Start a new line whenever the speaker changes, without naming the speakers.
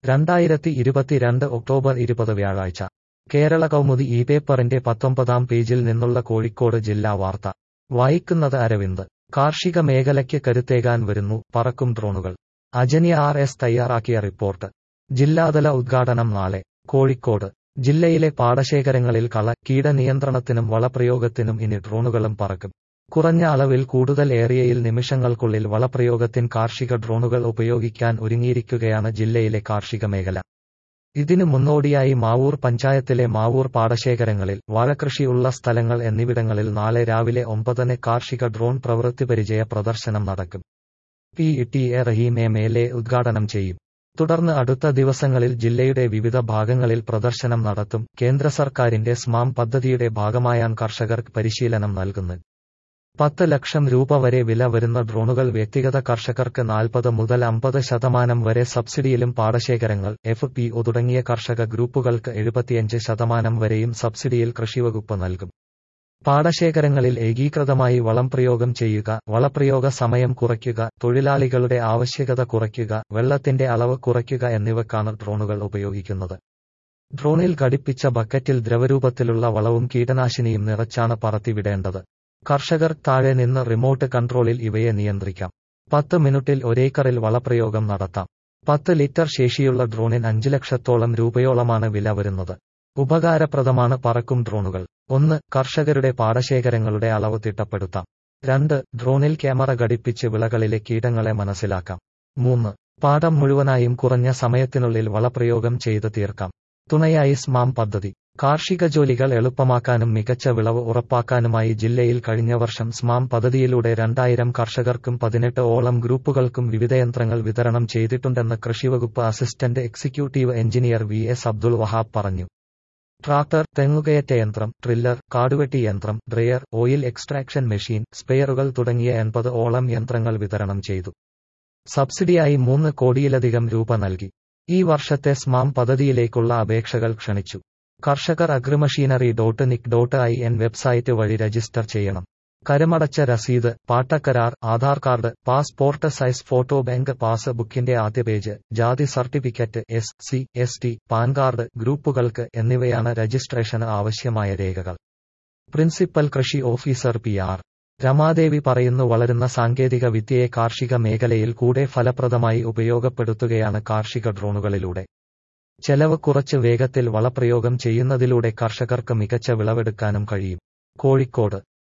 രണ്ടായിരത്തി ഇരുപത്തിരണ്ട് ഒക്ടോബർ ഇരുപത് വ്യാഴാഴ്ച കേരള കൗമുദി ഈ പേപ്പറിന്റെ പത്തൊമ്പതാം പേജിൽ നിന്നുള്ള കോഴിക്കോട് ജില്ലാ വാർത്ത വായിക്കുന്നത് അരവിന്ദ് കാർഷിക മേഖലയ്ക്ക് കരുത്തേകാൻ വരുന്നു പറക്കും ഡ്രോണുകൾ അജന്യ ആർ എസ് തയ്യാറാക്കിയ റിപ്പോർട്ട് ജില്ലാതല ഉദ്ഘാടനം നാളെ കോഴിക്കോട് ജില്ലയിലെ പാടശേഖരങ്ങളിൽ കള കീട നിയന്ത്രണത്തിനും വളപ്രയോഗത്തിനും ഇനി ഡ്രോണുകളും പറക്കും കുറഞ്ഞ അളവിൽ കൂടുതൽ ഏരിയയിൽ നിമിഷങ്ങൾക്കുള്ളിൽ വളപ്രയോഗത്തിന് കാർഷിക ഡ്രോണുകൾ ഉപയോഗിക്കാൻ ഒരുങ്ങിയിരിക്കുകയാണ് ജില്ലയിലെ കാർഷിക മേഖല ഇതിനു മുന്നോടിയായി മാവൂർ പഞ്ചായത്തിലെ മാവൂർ പാടശേഖരങ്ങളിൽ വാഴകൃഷിയുള്ള സ്ഥലങ്ങൾ എന്നിവിടങ്ങളിൽ നാളെ രാവിലെ ഒമ്പതിന് കാർഷിക ഡ്രോൺ പ്രവൃത്തി പരിചയ പ്രദർശനം നടക്കും P T A Rahim M L A ഉദ്ഘാടനം ചെയ്യും തുടർന്ന് അടുത്ത ദിവസങ്ങളിൽ ജില്ലയുടെ വിവിധ ഭാഗങ്ങളിൽ പ്രദർശനം നടത്തും കേന്ദ്ര സർക്കാരിന്റെ സ്മാം പദ്ധതിയുടെ ഭാഗമായാണ് കർഷകർക്ക് പരിശീലനം നൽകുന്നത് പത്ത് ലക്ഷം രൂപ വരെ വില വരുന്ന ഡ്രോണുകൾ വ്യക്തിഗത കർഷകർക്ക് നാൽപ്പത് മുതൽ അമ്പത് ശതമാനം വരെ സബ്സിഡിയിലും പാടശേഖരങ്ങൾ എഫ് പി ഒ തുടങ്ങിയ കർഷക ഗ്രൂപ്പുകൾക്ക് എഴുപത്തിയഞ്ച് ശതമാനം വരെയും സബ്സിഡിയിൽ കൃഷിവകുപ്പ് നൽകും പാടശേഖരങ്ങളിൽ ഏകീകൃതമായി വളം പ്രയോഗം ചെയ്യുക വളപ്രയോഗ സമയം കുറയ്ക്കുക തൊഴിലാളികളുടെ ആവശ്യകത കുറയ്ക്കുക വെള്ളത്തിന്റെ അളവ് കുറയ്ക്കുക എന്നിവക്കാണ് ഡ്രോണുകൾ ഉപയോഗിക്കുന്നത് ഡ്രോണിൽ ഘടിപ്പിച്ച ബക്കറ്റിൽ ദ്രവരൂപത്തിലുള്ള വളവും കീടനാശിനിയും നിറച്ചാണ് പറത്തിവിടേണ്ടത് കർഷകർ താഴെ നിന്ന് റിമോട്ട് കൺട്രോളിൽ ഇവയെ നിയന്ത്രിക്കാം പത്ത് മിനിറ്റിൽ ഒരേക്കറിൽ വളപ്രയോഗം നടത്താം പത്ത് ലിറ്റർ ശേഷിയുള്ള ഡ്രോണിന് അഞ്ച് ലക്ഷത്തോളം രൂപയോളമാണ് വില വരുന്നത് ഉപകാരപ്രദമാണ് പറക്കും ഡ്രോണുകൾ ഒന്ന് കർഷകരുടെ പാടശേഖരങ്ങളുടെ അളവ് തിട്ടപ്പെടുത്താം രണ്ട് ഡ്രോണിൽ ക്യാമറ ഘടിപ്പിച്ച് വിളകളിലെ കീടങ്ങളെ മനസ്സിലാക്കാം മൂന്ന് പാടം മുഴുവനായും കുറഞ്ഞ സമയത്തിനുള്ളിൽ വളപ്രയോഗം ചെയ്ത് തീർക്കാം തുണയായി സ്മാം പദ്ധതി കാർഷിക ജോലികൾ എളുപ്പമാക്കാനും മികച്ച വിളവ് ഉറപ്പാക്കാനുമായി ജില്ലയിൽ കഴിഞ്ഞ വർഷം സ്മാം പദ്ധതിയിലൂടെ രണ്ടായിരം കർഷകർക്കും പതിനെട്ട് ഓളം ഗ്രൂപ്പുകൾക്കും വിവിധ യന്ത്രങ്ങൾ വിതരണം ചെയ്തിട്ടുണ്ടെന്ന് കൃഷിവകുപ്പ് assistant executive engineer V S Abdul Wahab പറഞ്ഞു ട്രാക്ടർ തെങ്ങുകയറ്റ യന്ത്രം ട്രില്ലർ കാടുവെട്ടി യന്ത്രം ഡ്രയർ ഓയിൽ എക്സ്ട്രാക്ഷൻ മെഷീൻ സ്പെയറുകൾ തുടങ്ങിയ എൺപത് ഓളം യന്ത്രങ്ങൾ വിതരണം ചെയ്തു സബ്സിഡിയായി മൂന്ന് കോടിയിലധികം രൂപ നൽകി ഈ വർഷത്തെ സ്മാം പദ്ധതിയിലേക്കുള്ള അപേക്ഷകൾ ക്ഷണിച്ചു കർഷകർ agrimachinery dot nic dot I N website വഴി രജിസ്റ്റർ ചെയ്യണം കരമടച്ച രസീത് പാട്ടക്കരാർ Aadhaar card passport size photo bank പാസ് ബുക്കിന്റെ ആദ്യ പേജ് ജാതി certificate S C S T PAN card ഗ്രൂപ്പുകൾക്ക് എന്നിവയാണ് രജിസ്ട്രേഷന് ആവശ്യമായ രേഖകൾ പ്രിൻസിപ്പൽ കൃഷി ഓഫീസർ പി ആർ രമാദേവി പറയുന്നു വളരുന്ന സാങ്കേതിക വിദ്യയെ കാർഷിക മേഖലയിൽ കൂടെ ഫലപ്രദമായി ഉപയോഗപ്പെടുത്തുകയാണ് കാർഷിക ഡ്രോണുകളിലൂടെ ചെലവ് കുറച്ച് വേഗത്തിൽ വളപ്രയോഗം ചെയ്യുന്നതിലൂടെ കർഷകർക്ക് മികച്ച വിളവെടുക്കാനും കഴിയും കോഴിക്കോട്